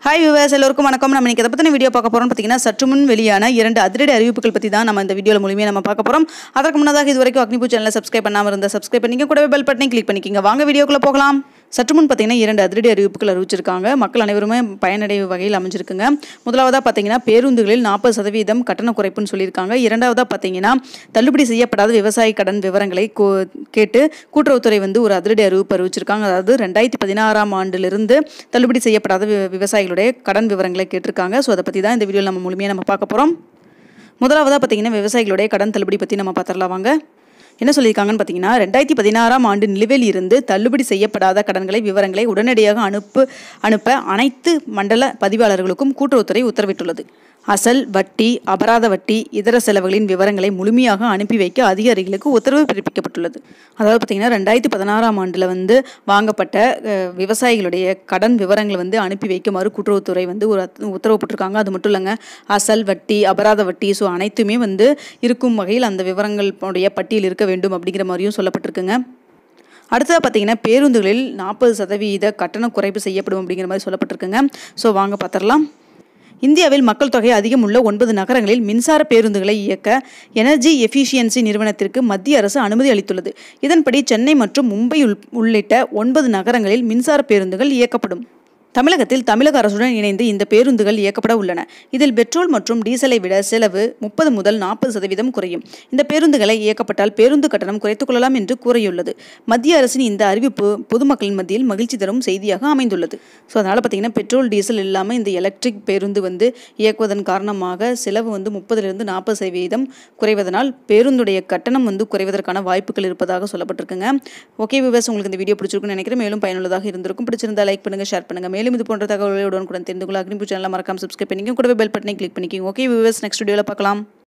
hi viewers எல்லோருக்கும் வணக்கம் நம்ம இன்னைக்கு எதை பற்றின வீடியோ பார்க்க போகிறோம்னு பார்த்தீங்கன்னா சற்று முன் வெளியான இரண்டு அதிரடி அறிவிப்புகள் பற்றி தான் நம்ம இந்த வீடியோவில் மூலியமாக நம்ம பார்க்க போகிறோம் அதற்கு முன்னதாக இது வரைக்கும் அக்னிபூ சேனலை சப்ஸ்கிரைப் பண்ணாமல் இருந்தால் சப்ஸ்கிரைப் பண்ணிக்க கூடவே பெல் பட்டனை கிளிக் பண்ணிக்கிங்க வாங்க வீடியோக்குள்ளே போகலாம் சற்று முன் பார்த்தீங்கன்னா இரண்டு அதிரடி அறிவிப்புகள் அறிவிச்சிருக்காங்க மக்கள் அனைவருமே பயனடைவு வகையில் அமைஞ்சிருக்குங்க முதலாவதாக பார்த்தீங்கன்னா பேருந்துகளில் நாற்பது சதவீதம் கட்டண குறைப்புன்னு சொல்லியிருக்காங்க இரண்டாவதாக பார்த்தீங்கன்னா தள்ளுபடி செய்யப்படாத விவசாய கடன் விவரங்களை கோ- கேட்டு கூட்டுறவுத்துறை வந்து ஒரு அதிரடி அறிவிப்பு அறிவிச்சிருக்காங்க அதாவது ரெண்டாயிரத்தி பதினாறாம் ஆண்டிலிருந்து தள்ளுபடி செய்யப்படாத வி- விவசாயிகளுடைய கடன் விவரங்களை கேட்டிருக்காங்க ஸோ அதை பற்றி தான் இந்த வீடியோவில் நம்ம முழுமையாக நம்ம பார்க்க போகிறோம் முதலாவதாக பார்த்தீங்கன்னா விவசாயிகளுடைய கடன் தள்ளுபடி பற்றி நம்ம பார்த்துடலாம் வாங்க என்ன சொல்லியிருக்காங்கன்னு பார்த்தீங்கன்னா ரெண்டாயிரத்தி பதினாறாம் ஆண்டு நிலுவையில் இருந்து தள்ளுபடி செய்யப்படாத கடன்களை விவரங்களை உடனடியாக அனுப்பு அனுப்ப அனைத்து மண்டல பதிவாளர்களுக்கும் கூட்டுறவுத்துறை உத்தரவிட்டுள்ளது அசல் வட்டி அபராத வட்டி இதர செலவுகளின் விவரங்களை முழுமையாக அனுப்பி வைக்க அதிகாரிகளுக்கு உத்தரவு பிறப்பிக்கப்பட்டுள்ளது அதாவது பார்த்தீங்கன்னா ரெண்டாயிரத்தி பதினாறாம் ஆண்டில் வந்து வாங்கப்பட்ட அஹ், விவசாயிகளுடைய கடன் விவரங்களை வந்து அனுப்பி வைக்குமாறு கூட்டுறவுத்துறை வந்து ஒரு அத்- உத்தரவு போட்டிருக்காங்க அது மட்டும் இல்லைங்க அசல் வட்டி அபராத வட்டி ஸோ அனைத்துமே வந்து இருக்கும் வகையில் அந்த விவரங்களுடைய பட்டியல் இருக்க வேண்டும் அப்படிங்கிற மாதிரியும் சொல்லப்பட்டிருக்குங்க அடுத்ததாக பார்த்தீங்கன்னா பேருந்துகளில் நாற்பது சதவீத கட்டண குறைப்பு செய்யப்படும் அப்படிங்கிற மாதிரி சொல்லப்பட்டிருக்குங்க ஸோ வாங்க பார்த்துடலாம் இந்தியாவில் மக்கள் தொகை அதிகம் உள்ள ஒன்பது நகரங்களில் மின்சார பேருந்துகளை இயக்க எனர்ஜி எஃபிஷியன்சி நிறுவனத்திற்கு மத்திய அரசு அனுமதி அளித்துள்ளது இதன்படி சென்னை மற்றும் மும்பை உள்- உள்ளிட்ட ஒன்பது நகரங்களில் மின்சார பேருந்துகள் இயக்கப்படும் தமிழகத்தில் தமிழக அரசுடன் இணைந்து இந்த பேருந்துகள் இயக்கப்பட உள்ளன இதில் பெட்ரோல் மற்றும் டீசலை விட செலவு முப்பது முதல் நாற்பது சதவீதம் குறையும் இந்த பேருந்துகளை இயக்கப்பட்டால் பேருந்து கட்டணம் குறைத்துக் கொள்ளலாம் என்று கூறியுள்ளது மத்திய அரசின் இந்த அறிவிப்பு பொதுமக்களின் மத்தியில் மகிழ்ச்சி தரும் செய்தியாக அமைந்துள்ளது ஸோ அதனால் பார்த்தீங்கன்னா பெட்ரோல் டீசல் இல்லாமல் இந்த எலக்ட்ரிக் பேருந்து வந்து இயக்குவதன் காரணமாக செலவு வந்து முப்பதிலிருந்து நாற்பது சதவீதம் குறைவதனால் பேருந்துடைய கட்டணம் வந்து குறைவதற்கான வாய்ப்புகள் இருப்பதாக சொல்லப்பட்டிருக்குங்க ஓகே விவஸ் உங்களுக்கு இந்த வீடியோ பிடிச்சிருக்குன்னு நினைக்கிறேன் மேலும் பயனுள்ளதாக இருந்திருக்கும் பிடிச்சிருந்தா லைக் பண்ணுங்க ஷேர் பண்ணுங்க மேலும் இது போன்ற தகவல்களுடன் கூட தெரிந்து கொள்ள அக்னிபூ சேனலை மறக்காம சப்ஸ்கிரைப் பண்ணிக்கோங்க கூடவே பெல் பட்டனை கிளிக் பண்ணிக்கோங்க ஓகே விவஸ் நெக்ஸ்ட் வீடியோவில் பார்க்கலாம்